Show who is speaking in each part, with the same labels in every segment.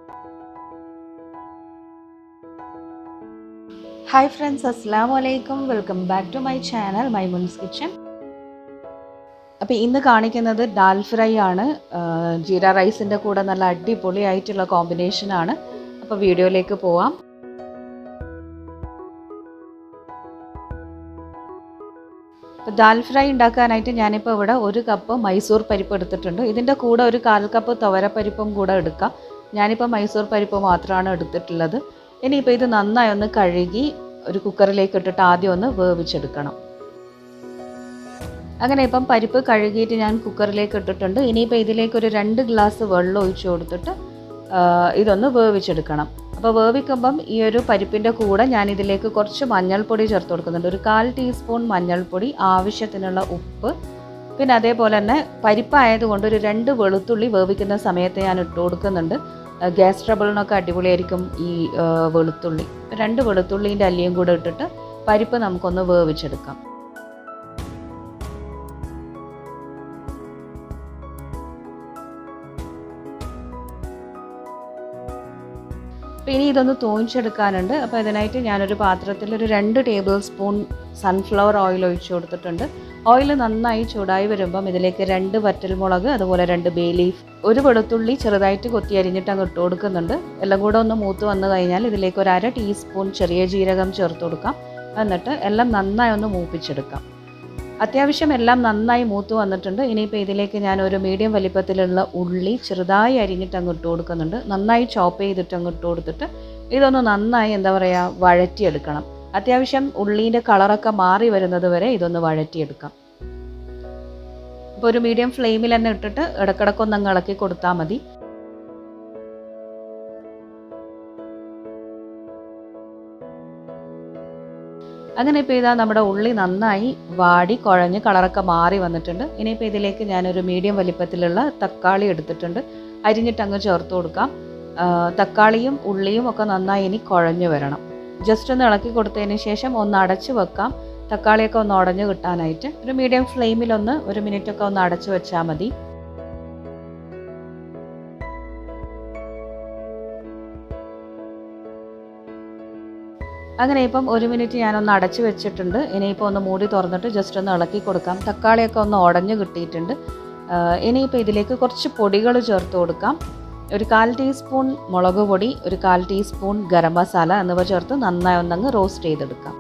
Speaker 1: hi friends അസ്സാം വലൈക്കും welcome back to my channel Maimun's kitchen അപ്പോൾ ഇന്ന് കാണിക്കുന്നത് ഡാൽ ഫ്രൈ ആണ് ആ, ജീര റൈസിൻ്റെ കൂടെ നല്ല അടിപൊളിയായിട്ടുള്ള കോമ്പിനേഷനാണ് അപ്പോൾ വീഡിയോയിലേക്ക് പോവാം അപ്പോൾ ദാൽ ഫ്രൈ ഉണ്ടാക്കാനായിട്ട് ഞാനിപ്പോൾ ഇവിടെ ഒരു കപ്പ് മൈസൂർ പരിപ്പ് എടുത്തിട്ടുണ്ട് ഇതിൻ്റെ കൂടെ ഒരു കാൽ കപ്പ് തുവരപ്പരിപ്പും കൂടെ എടുക്കാം ഞാനിപ്പോൾ മൈസൂർ പരിപ്പ് മാത്രമാണ് എടുത്തിട്ടുള്ളത് ഇനിയിപ്പോൾ ഇത് നന്നായി ഒന്ന് കഴുകി ഒരു കുക്കറിലേക്ക് ഇട്ടിട്ട് ആദ്യം ഒന്ന് വേവിച്ചെടുക്കണം അങ്ങനെ ഇപ്പം പരിപ്പ് കഴുകിയിട്ട് ഞാൻ കുക്കറിലേക്ക് ഇട്ടിട്ടുണ്ട് ഇനിയിപ്പോൾ ഇതിലേക്ക് ഒരു രണ്ട് ഗ്ലാസ് വെള്ളം ഒഴിച്ച് കൊടുത്തിട്ട് ആ, ഇതൊന്ന് വേവിച്ചെടുക്കണം അപ്പോൾ വേവിക്കുമ്പം ഈ ഒരു പരിപ്പിൻ്റെ കൂടെ ഞാൻ ഇതിലേക്ക് കുറച്ച് മഞ്ഞൾപ്പൊടി ചേർത്ത് കൊടുക്കുന്നുണ്ട് ഒരു കാൽ ടീസ്പൂൺ മഞ്ഞൾപ്പൊടി ആവശ്യത്തിനുള്ള ഉപ്പ് പിന്നെ അതേപോലെ തന്നെ പരിപ്പായതുകൊണ്ട് ഒരു രണ്ട് വെളുത്തുള്ളി വേവിക്കുന്ന സമയത്ത് ഞാൻ ഇട്ട് കൊടുക്കുന്നുണ്ട് ഗ്യാസ് ട്രബിളിനൊക്കെ അടിപൊളിയായിരിക്കും ഈ ആ, വെളുത്തുള്ളി രണ്ട് വെളുത്തുള്ളീൻ്റെ അല്ലിയും കൂടെ ഇട്ടിട്ട് പരിപ്പ് നമുക്കൊന്ന് വേവിച്ചെടുക്കാം അപ്പോൾ ഇനി ഇതൊന്ന് തൂങ്ങിച്ചെടുക്കാനുണ്ട് അപ്പോൾ ഇതിനായിട്ട് ഞാനൊരു പാത്രത്തിൽ ഒരു രണ്ട് ടേബിൾ സ്പൂൺ സൺഫ്ലവർ ഓയിൽ ഒഴിച്ചു കൊടുത്തിട്ടുണ്ട് ഓയിൽ നന്നായി ചൂടായി വരുമ്പം ഇതിലേക്ക് രണ്ട് വറ്റൽമുളക് അതുപോലെ രണ്ട് ബേ ലീഫ് ഒരു വെളുത്തുള്ളി ചെറുതായിട്ട് കൊത്തി അരിഞ്ഞിട്ട് അങ്ങ് ഇട്ട് കൊടുക്കുന്നുണ്ട് എല്ലാം കൂടെ ഒന്ന് മൂത്ത് വന്നു കഴിഞ്ഞാൽ ഇതിലേക്ക് ഒരു അര ടീസ്പൂൺ ചെറിയ ജീരകം ചേർത്ത് കൊടുക്കാം എന്നിട്ട് എല്ലാം നന്നായി ഒന്ന് മൂപ്പിച്ചെടുക്കാം അത്യാവശ്യം എല്ലാം നന്നായി മൂത്ത് വന്നിട്ടുണ്ട് ഇനിയിപ്പോൾ ഇതിലേക്ക് ഞാൻ ഒരു മീഡിയം വലിപ്പത്തിലുള്ള ഉള്ളി ചെറുതായി അരിഞ്ഞിട്ട് അങ്ങ് ഇട്ട് കൊടുക്കുന്നുണ്ട് നന്നായി ചോപ്പ് ചെയ്തിട്ട് അങ്ങ് ഇട്ട് കൊടുത്തിട്ട് ഇതൊന്ന് നന്നായി എന്താ പറയുക വഴറ്റിയെടുക്കണം അത്യാവശ്യം ഉള്ളീൻ്റെ കളറൊക്കെ മാറി വരുന്നത് വരെ ഇതൊന്ന് വഴറ്റിയെടുക്കാം ഇപ്പോൾ ഒരു മീഡിയം ഫ്ലെയിമിൽ തന്നെ ഇട്ടിട്ട് ഇടക്കിടക്കൊന്ന് അങ്ങ് ഇളക്കി കൊടുത്താൽ മതി അങ്ങനെ ഇപ്പോൾ ഇതാ നമ്മുടെ ഉള്ളി നന്നായി വാടി കുഴഞ്ഞ് കളറൊക്കെ മാറി വന്നിട്ടുണ്ട് ഇനിയിപ്പോൾ ഇതിലേക്ക് ഞാനൊരു മീഡിയം വലിപ്പത്തിലുള്ള തക്കാളി എടുത്തിട്ടുണ്ട് അരിഞ്ഞിട്ട് അങ്ങ് ചേർത്ത് കൊടുക്കാം ആ, തക്കാളിയും ഉള്ളിയും ഒക്കെ നന്നായി ഇനി കുഴഞ്ഞു വരണം ജസ്റ്റ് ഒന്ന് ഇളക്കി കൊടുത്തതിന് ശേഷം ഒന്ന് അടച്ച് വെക്കാം തക്കാളിയൊക്കെ ഒന്ന് ഉടഞ്ഞു കിട്ടാനായിട്ട് ഒരു മീഡിയം ഫ്ലെയിമിലൊന്ന് ഒരു മിനിറ്റൊക്കെ ഒന്ന് അടച്ചു വെച്ചാൽ മതി അങ്ങനെ ഇപ്പം ഒരു മിനിറ്റ് ഞാനൊന്ന് അടച്ചു വെച്ചിട്ടുണ്ട് ഇനിയിപ്പോൾ ഒന്ന് മൂടി തുറന്നിട്ട് ജസ്റ്റ് ഒന്ന് ഇളക്കി കൊടുക്കാം തക്കാളിയൊക്കെ ഒന്ന് ഉടഞ്ഞു കിട്ടിയിട്ടുണ്ട് ആ, ഇനിയിപ്പോൾ ഇതിലേക്ക് കുറച്ച് പൊടികൾ ചേർത്ത് കൊടുക്കാം ഒരു കാൽ ടീസ്പൂൺ മുളക് പൊടി ഒരു കാൽ ടീസ്പൂൺ ഗരം മസാല എന്നിവ ചേർത്ത് നന്നായി ഒന്നങ്ങ് റോസ്റ്റ് ചെയ്തെടുക്കാം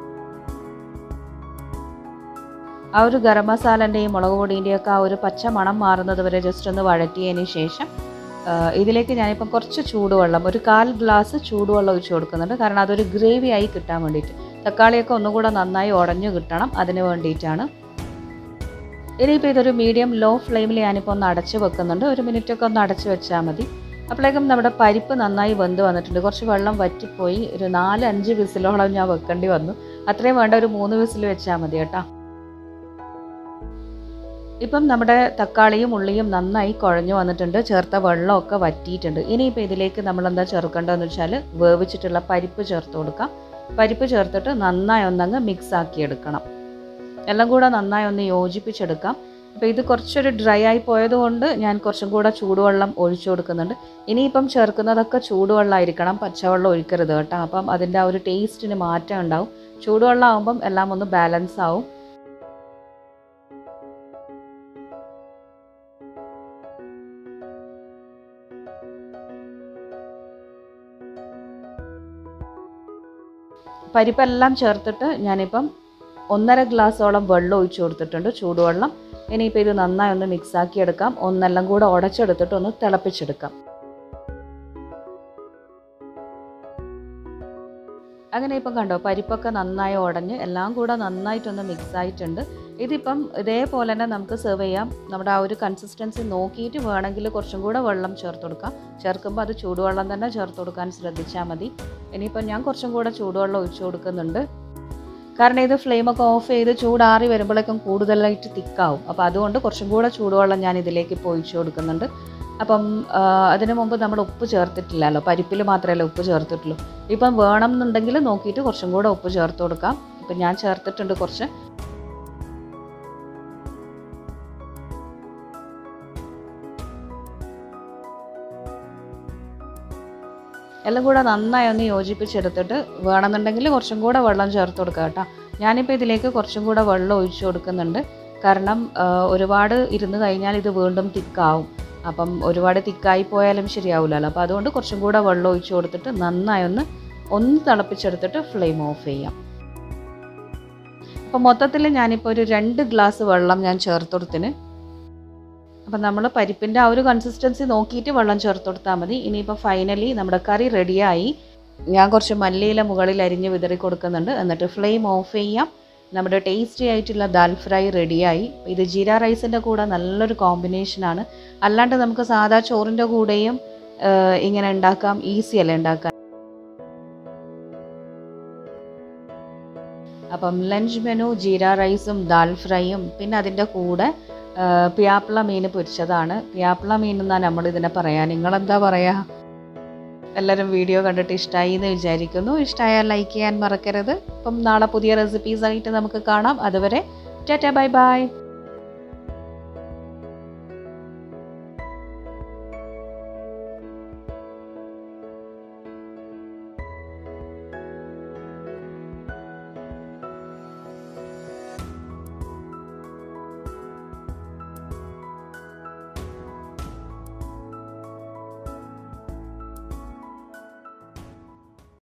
Speaker 1: ആ ഒരു ഗരം മസാലൻ്റെയും മുളക് പൊടീൻ്റെയും ഒക്കെ ആ ഒരു പച്ച മണം മാറുന്നത് വരെ ജസ്റ്റ് ഒന്ന് വഴറ്റിയതിന് ശേഷം ആ, ഇതിലേക്ക് ഞാനിപ്പം കുറച്ച് ചൂടുവെള്ളം ഒരു കാൽ ഗ്ലാസ് ചൂടുവെള്ളം ഒഴിച്ച് കൊടുക്കുന്നുണ്ട് കാരണം അതൊരു ഗ്രേവി ആയി കിട്ടാൻ വേണ്ടിയിട്ട് തക്കാളിയൊക്കെ ഒന്നുകൂടെ നന്നായി ഉടഞ്ഞു കിട്ടണം അതിന് വേണ്ടിയിട്ടാണ് ഇനിയിപ്പോൾ ഇതൊരു മീഡിയം ലോ ഫ്ലെയിമിൽ ഞാനിപ്പോൾ ഒന്ന് അടച്ച് വെക്കുന്നുണ്ട് ഒരു മിനിറ്റൊക്കെ ഒന്ന് അടച്ച് വെച്ചാൽ മതി അപ്പോഴേക്കും നമ്മുടെ പരിപ്പ് നന്നായി വെന്ത് വന്നിട്ടുണ്ട് കുറച്ച് വെള്ളം വറ്റിപ്പോയി ഒരു നാല് അഞ്ച് വിസിലോളം ഞാൻ വെക്കേണ്ടി വന്നു അത്രയും വേണ്ട ഒരു മൂന്ന് വിസിൽ വെച്ചാൽ മതി കേട്ടോ ഇപ്പം നമ്മുടെ തക്കാളിയും ഉള്ളിയും നന്നായി കുഴഞ്ഞു വന്നിട്ടുണ്ട് ചേർത്ത വെള്ളമൊക്കെ വറ്റിയിട്ടുണ്ട് ഇനിയിപ്പോൾ ഇതിലേക്ക് നമ്മൾ എന്താ ചേർക്കേണ്ടതെന്ന് വെച്ചാൽ വേവിച്ചിട്ടുള്ള പരിപ്പ് ചേർത്ത് കൊടുക്കാം പരിപ്പ് ചേർത്തിട്ട് നന്നായി ഒന്നങ്ങ് മിക്സ് ആക്കി എടുക്കണം എല്ലാം കൂടെ നന്നായി ഒന്ന് യോജിപ്പിച്ചെടുക്കാം അപ്പോൾ ഇത് കുറച്ചൊരു ഡ്രൈ ആയി പോയതുകൊണ്ട് ഞാൻ കുറച്ചും കൂടെ ചൂടുവെള്ളം ഒഴിച്ചു കൊടുക്കുന്നുണ്ട് ഇനിയിപ്പം ചേർക്കുന്നതൊക്കെ ചൂടുവെള്ളമായിരിക്കണം പച്ചവെള്ളം ഒഴിക്കരുത് കേട്ടോ അപ്പം അതിൻ്റെ ആ ഒരു ടേസ്റ്റിന് മാറ്റം ഉണ്ടാവും ചൂടുവെള്ളം ആകുമ്പം എല്ലാം ഒന്ന് ബാലൻസ് ആവും പരിപ്പെല്ലാം ചേർത്തിട്ട് ഞാനിപ്പം ഒന്നര ഗ്ലാസോളം വെള്ളം ഒഴിച്ചു കൊടുത്തിട്ടുണ്ട് ചൂടുവെള്ളം ഇനിയിപ്പോൾ ഇത് നന്നായി ഒന്ന് മിക്സ് ആക്കി എടുക്കാം ഒന്നെല്ലാം കൂടെ ഉടച്ചെടുത്തിട്ട് ഒന്ന് തിളപ്പിച്ചെടുക്കാം അങ്ങനെ ഇപ്പം കണ്ടോ പരിപ്പൊക്കെ നന്നായി ഉടഞ്ഞ് എല്ലാം കൂടെ നന്നായിട്ടൊന്ന് മിക്സ് ആയിട്ടുണ്ട് ഇതിപ്പം ഇതേപോലെ തന്നെ നമുക്ക് സെർവ് ചെയ്യാം നമ്മുടെ ആ ഒരു കൺസിസ്റ്റൻസി നോക്കിയിട്ട് വേണമെങ്കിൽ കുറച്ചും കൂടെ വെള്ളം ചേർത്ത് കൊടുക്കാം ചേർക്കുമ്പോൾ അത് ചൂടുവെള്ളം തന്നെ ചേർത്ത് കൊടുക്കാൻ ശ്രദ്ധിച്ചാൽ മതി ഇനിയിപ്പം ഞാൻ കുറച്ചും കൂടെ ചൂടുവെള്ളം ഒഴിച്ചു കൊടുക്കുന്നുണ്ട് കാരണം ഇത് ഫ്ലെയിമൊക്കെ ഓഫ് ചെയ്ത് ചൂടാറി വരുമ്പോഴേക്കും കൂടുതലായിട്ട് തിക്കാവും അപ്പോൾ അതുകൊണ്ട് കുറച്ചും കൂടെ ചൂടുവെള്ളം ഞാൻ ഇതിലേക്ക് ഇപ്പോൾ ഒഴിച്ചു കൊടുക്കുന്നുണ്ട് അപ്പം ആ, അതിനു മുമ്പ് നമ്മൾ ഉപ്പ് ചേർത്തിട്ടില്ലല്ലോ പരിപ്പിൽ മാത്രമല്ലേ ഉപ്പ് ചേർത്തിട്ടുള്ളൂ ഇപ്പം വേണം എന്നുണ്ടെങ്കിൽ നോക്കിയിട്ട് കുറച്ചും കൂടെ ഉപ്പ് ചേർത്ത് കൊടുക്കാം ഇപ്പം ഞാൻ ചേർത്തിട്ടുണ്ട് കുറച്ച് എല്ലാം കൂടെ നന്നായി ഒന്ന് യോജിപ്പിച്ചെടുത്തിട്ട് വേണമെന്നുണ്ടെങ്കിൽ കുറച്ചും കൂടെ വെള്ളം ചേർത്ത് കൊടുക്കുക കേട്ടോ ഞാനിപ്പോൾ ഇതിലേക്ക് കുറച്ചും കൂടെ വെള്ളം ഒഴിച്ചു കൊടുക്കുന്നുണ്ട് കാരണം ആ, ഒരുപാട് ഇരുന്ന് കഴിഞ്ഞാൽ ഇത് വീണ്ടും തിക്കാവും അപ്പം ഒരുപാട് തിക്കായി പോയാലും ശരിയാവില്ലല്ലോ അപ്പോൾ അതുകൊണ്ട് കുറച്ചും കൂടെ വെള്ളം ഒഴിച്ചു കൊടുത്തിട്ട് നന്നായി ഒന്ന് ഒന്ന് തിളപ്പിച്ചെടുത്തിട്ട് ഫ്ലെയിം ഓഫ് ചെയ്യാം അപ്പോൾ മൊത്തത്തിൽ ഞാനിപ്പോൾ ഒരു രണ്ട് ഗ്ലാസ് വെള്ളം ഞാൻ ചേർത്ത് കൊടുത്തിന് അപ്പം നമ്മൾ പരിപ്പിൻ്റെ ആ ഒരു കൺസിസ്റ്റൻസി നോക്കിയിട്ട് വെള്ളം ചേർത്ത് കൊടുത്താൽ മതി ഇനിയിപ്പോൾ ഫൈനലി നമ്മുടെ കറി റെഡിയായി ഞാൻ കുറച്ച് മല്ലിയില മുകളിൽ അരിഞ്ഞ് വിതറി കൊടുക്കുന്നുണ്ട് എന്നിട്ട് ഫ്ലെയിം ഓഫ് ചെയ്യാം നമ്മുടെ ടേസ്റ്റി ആയിട്ടുള്ള ദാൽ ഫ്രൈ റെഡിയായി ഇത് ജീര റൈസിൻ്റെ കൂടെ നല്ലൊരു കോമ്പിനേഷനാണ് അല്ലാണ്ട് നമുക്ക് സാധാ ചോറിൻ്റെ കൂടെയും ആ, ഇങ്ങനെ ഉണ്ടാക്കാം ഈസി അല്ലേ ഉണ്ടാക്കാൻ അപ്പം ലഞ്ച് മെനു ജീര റൈസും ദാൽ ഫ്രൈയും പിന്നെ അതിൻ്റെ കൂടെ ആ, പിയാപ്പിള മീൻ പൊരിച്ചതാണ് പിയാപ്പിള മീൻ എന്നാണ് നമ്മൾ ഇതിനെ പറയാ നിങ്ങളെന്താ പറയാ എല്ലാവരും വീഡിയോ കണ്ടിട്ട് ഇഷ്ടമായി എന്ന് വിചാരിക്കുന്നു ഇഷ്ടമായാൽ ലൈക്ക് ചെയ്യാൻ മറക്കരുത് അപ്പം നാളെ പുതിയ റെസിപ്പീസ് ആയിട്ട് നമുക്ക് കാണാം അതുവരെ ടാറ്റ ബൈ ബൈ